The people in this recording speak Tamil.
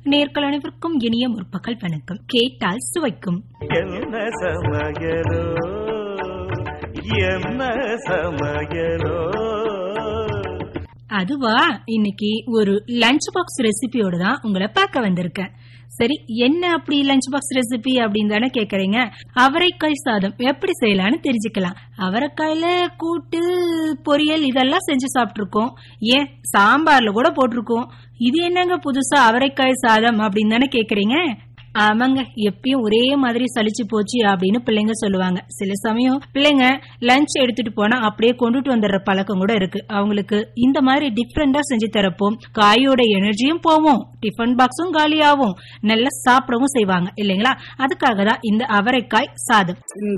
நேர்கள் அனைவருக்கும் இனிய முற்பகல் வணக்கம் கேட்டால் சுவைக்கும் என்ன சமயலோ என்ன சமயலோ அதுவா இன்னைக்கு ஒரு லஞ்ச் பாக்ஸ் ரெசிபியோட தான் உங்களை பார்க்க வந்திருக்கேன் சரி என்ன அப்படி லஞ்ச் பாக்ஸ் ரெசிபி அப்படின்னு தானே கேக்குறீங்க அவரைக்காய் சாதம் எப்படி செய்யலாம்னு தெரிஞ்சுக்கலாம் அவரைக்காயில கூட்டு பொரியல் இதெல்லாம் செஞ்சு சாப்பிட்டுருக்கோம் ஏன் சாம்பார்ல கூட போட்டிருக்கோம் இது என்னங்க புதுசா அவரைக்காய் சாதம் அப்படின்னு தானே கேக்குறீங்க ஆமாங்க எப்பயும் ஒரே மாதிரி சலிச்சு போச்சு அப்படின்னு பிள்ளைங்க சொல்லுவாங்க சில சமயம் பிள்ளைங்க லஞ்ச் எடுத்துட்டு போனா அப்படியே கொண்டுட்டு வந்துடுற பழக்கம் கூட இருக்கு அவங்களுக்கு இந்த மாதிரி டிஃப்ரெண்டா செஞ்சு தரப்போ காயோட எனர்ஜியும் போவோம் டிஃபன் பாக்ஸும் காலியாகும் நல்லா சாப்பிடவும் செய்வாங்க இல்லைங்களா அதுக்காக தான் இந்த அவரைக்காய் சாதம் இந்த